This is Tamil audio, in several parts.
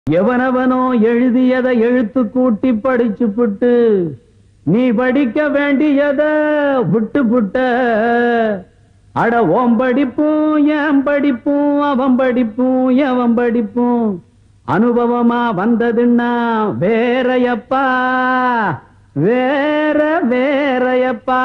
எவனவனோ எழுதியதை எழுத்து கூட்டி படிச்சு புட்டு நீ படிக்க வேண்டியத விட்டு புட்ட அட ஓம் படிப்பும் என் படிப்பும் அவன் படிப்பும் எவன் படிப்பும் அனுபவமா வந்ததுன்னா வேறையப்பா வேற வேறையப்பா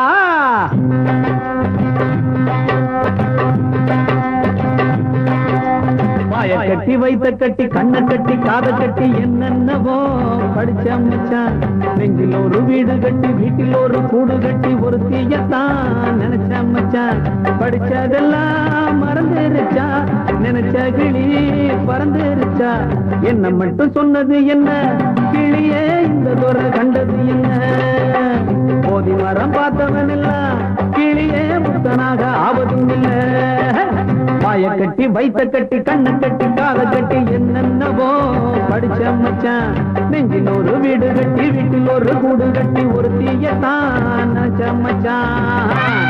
வாய கட்டி வைத்த கட்டி கண்ணை கட்டி காதை கட்டி என்னென்னவோ படிச்ச மச்சான் நெஞ்சில் ஒரு வீடு கட்டி வீட்டில் ஒரு கூடு கட்டி ஒரு தீயத்தான் நினைச்ச மச்சான் படிச்சதெல்லாம் மறந்துருச்சா நினைச்ச கிளி பறந்துருச்சா என்ன மட்டும் சொன்னது என்ன கிளியே இந்த துறை கண்டது என்ன போதி மரம் பார்த்தவன் எல்லாம் கிளியே முத்தனாக ஆவதும் இல்லை வாய கட்டி வைத்த கட்டி கண்ணை கட்டி காலை கட்டி என்னென்னவோ படிச்ச மச்சான் நெஞ்சில் ஒரு வீடு கட்டி வீட்டில் ஒரு கூடு கட்டி ஒரு தீயத்தான் நினைச்ச மச்சான்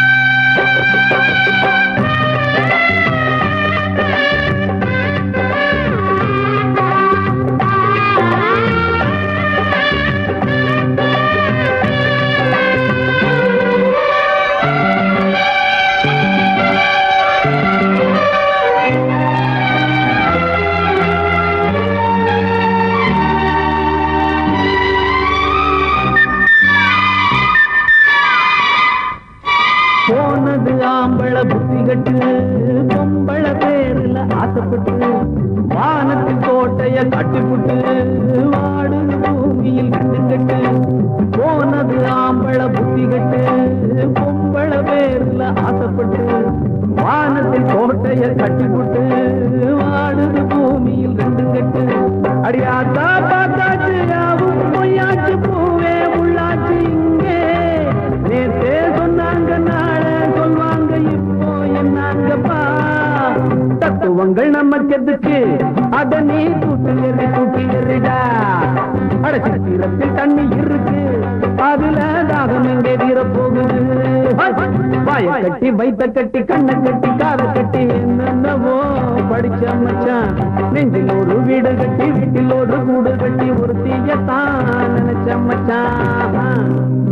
போனது ஆம்பள புத்தி கட்டு பொம்பள பேருல ஆசைப்பட்டு வானத்தில் கோட்டைய கட்டிப்புட்டு வாடு பூமியில் கட்டு கட்டு போனது ஆம்பள புத்தி கட்டு பொம்பள பேருல ஆசைப்பட்டு வானத்தில் கோட்டைய கட்டிப்புட்டு வாடுது பூமியில் ரெண்டு கட்டு அடியாத்தா பார்த்தாச்சு யாவும் பொய்யாச்சு பூவே உள்ளாச்சு இங்கே நேத்தே சொன்னாங்க நாள சொல்வாங்க இப்போ என்னாங்கப்பா தத்துவங்கள் நமக்கு எதுக்கு அத நீ தூக்கி எறி தூக்கி எறிடா அட சித்திரத்தில் தண்ணி இருக்கு அதுல தாகம் எங்கே தீர போகுது வாய கட்டி வைத்த கட்டி கண்ணை கட்டி காதை கட்டி என்னென்னவோ படிச்ச மச்சான் நெஞ்சில் ஒரு வீடு கட்டி வீட்டில் ஒரு கூடு கட்டி ஒரு தீயத்தான் நினைச்ச மச்சான்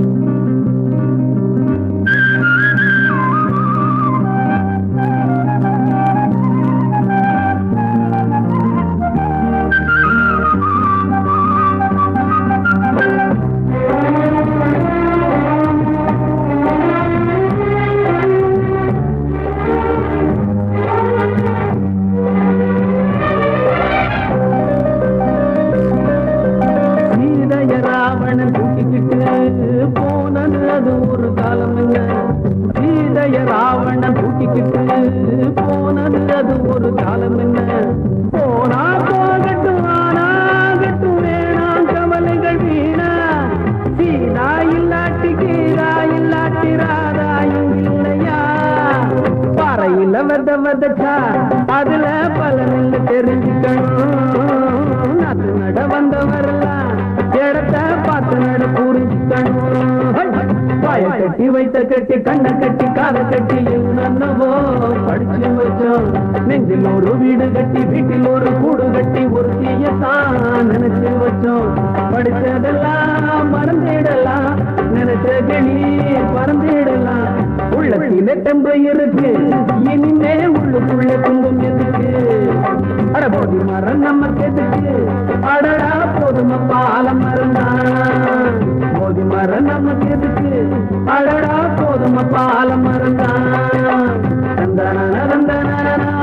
சீதைய ராவணன் தூக்கிக்கிட்டு போனது அது ஒரு காலம் என்ன சீதைய ராவணன் தூக்கிக்கிட்டு போனது அது ஒரு காலம் என்ன போனா போகட்டும் ஆனாகட்டும் வேணாம் கவலைகள் வீணா சீதா இல்லாட்டி கீரா இல்லாட்டி ராதாயும் இல்லையா பாறையில வெத வெதச்சா அதுல பலனில் தெரிஞ்சுக்கணும் அது நட வந்தவரெல்லாம் இடத்த பார்த்து நட புரிஞ்சுக்கணும் வாய கட்டி வைத்த கட்டி கண்ணை கட்டி காதை கட்டி என்னவோ படிச்சு வச்சோம் நெஞ்சில் ஒரு வீடு கட்டி வீட்டில் ஒரு கூடு கட்டி ஒரு தீயத்தான் நினைச்சு வச்சோம் படிச்சதெல்லாம் மறந்திடலாம் நினைச்ச கிளி பறந்திடலாம் உள்ளத்தில தெம்பு இருக்கு இனிமே உள்ளுக்குள்ள துன்பம் எதுக்கு அட போதி மரம் நமக்கு எதுக்கு அடடா போதும பாலம் மறந்தான் போதி மரம் நமக்கு எதுக்கு அடடா போதும பாலம் மறந்தான் தந்தன தந்தன